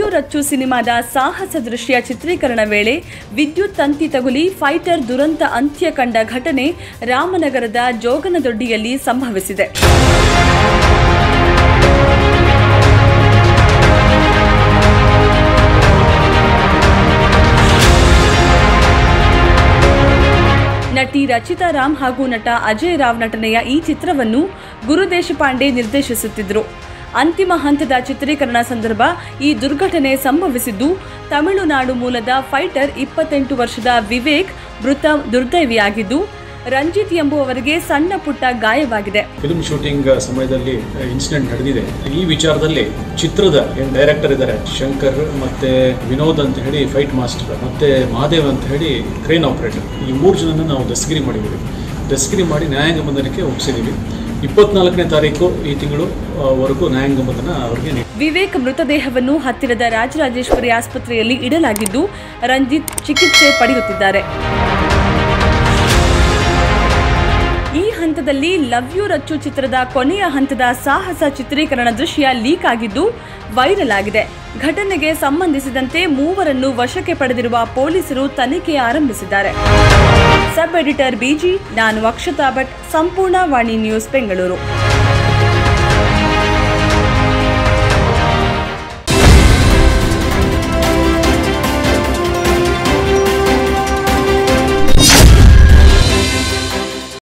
you Rachchu ಸಿನಿಮಾದ ಸಾಹಸ ದೃಶ್ಯ ಚಿತ್ರೀಕರಣ ವೇಳೆ ವಿದ್ಯುತ್ ತಂತಿ ತಗುಲಿ ಫೈಟರ್ ದುರಂತ ಅಂತ್ಯ ಕಂಡ ಘಟನೆ ರಾಮನಗರದ ಜೋಗನದೊಡ್ಡಿಯಲ್ಲಿ ಸಂಭವಿಸಿದೆ ನಟಿ ರಚಿತಾ ರಾಮ್ ಹಾಗೂ ನಟ ಅಜಯ್ ರಾವ್ ನಟನೆಯ ಈ ಚಿತ್ರವನ್ನು ಗುರು ದೇಶಪಾಂಡೆ ನಿರ್ದೇಶಿಸುತ್ತಿದ್ದರು ಅಂತಿಮ ಹಂತದ ಚಿತ್ರೀಕರಣ ಸಂದರ್ಭ ಈ ದುರ್ಘಟನೆ ಸಂಭವಿಸಿದ್ದು ತಮಿಳುನಾಡು ಮೂಲದ ಫೈಟರ್ ಇಪ್ಪತ್ತೆಂಟು ವರ್ಷದ ವಿವೇಕ್ ಮೃತ ದುರ್ದೈವಿಯಾಗಿದ್ದು ರಂಜಿತ್ ಎಂಬುವವರಿಗೆ ಸಣ್ಣ ಪುಟ್ಟ ಗಾಯವಾಗಿದೆ ಫಿಲ್ಮ್ ಶೂಟಿಂಗ್ ಸಮಯದಲ್ಲಿ ಇನ್ಸಿಡೆಂಟ್ ನಡೆದಿದೆ ಈ ವಿಚಾರದಲ್ಲಿ ಚಿತ್ರದ ಏನ್ ಡೈರೆಕ್ಟರ್ ಇದ್ದಾರೆ ಶಂಕರ್ ಮತ್ತೆ ವಿನೋದ್ ಅಂತ ಹೇಳಿ ಫೈಟ್ ಮಾಸ್ಟರ್ ಮತ್ತೆ ಮಹಾದೇವ್ ಅಂತ ಹೇಳಿ ಕ್ರೇನ್ ಆಪರೇಟರ್ ಈ ಮೂರು ಜನನ ನಾವು ದಸ್ಗಿರಿ ಮಾಡಿದ್ದೀವಿ ದಸ್ಗಿರಿ ಮಾಡಿ ನ್ಯಾಯಾಂಗ ಬಂಧನಕ್ಕೆ ಒಪ್ಪಿಸಿದ್ದೀವಿ ಇಪ್ಪತ್ನಾಲ್ಕನೇ ತಾರೀಕು ಈ ತಿಂಗಳು ಆ, ವರೆಗೂ ನ್ಯಾಯಾಂಗ ಬಂಧನ ಅವರಿಗೆ ನೀಡಿ ವಿವೇಕ್ ಮೃತದೇಹವನ್ನು ಹತ್ತಿರದ ರಾಜರಾಜೇಶ್ವರಿ ಆಸ್ಪತ್ರೆಯಲ್ಲಿ ಇಡಲಾಗಿದ್ದು ರಂಜಿತ್ ಚಿಕಿತ್ಸೆ ಪಡೆಯುತ್ತಿದ್ದಾರೆ ಈ ಹಂತದಲ್ಲಿ ಲವ್ ಯು ರಚ್ಚು ಚಿತ್ರದ ಕೊನೆಯ ಹಂತದ ಸಾಹಸ ಚಿತ್ರೀಕರಣ ದೃಶ್ಯ ಲೀಕ್ ಆಗಿದ್ದು ವೈರಲ್ ಆಗಿದೆ ಘಟನೆಗೆ ಸಂಬಂಧಿಸಿದಂತೆ ಮೂವರನ್ನು ವಶಕ್ಕೆ ಪಡೆದಿರುವ ಪೊಲೀಸರು ತನಿಖೆ ಆರಂಭಿಸಿದ್ದಾರೆ ಸಬ್ ಎಡಿಟರ್ ಬಿಜಿ ನಾನು ಅಕ್ಷತಾ ಭಟ್ ಸಂಪೂರ್ಣ ವಾಣಿ ನ್ಯೂಸ್ ಬೆಂಗಳೂರು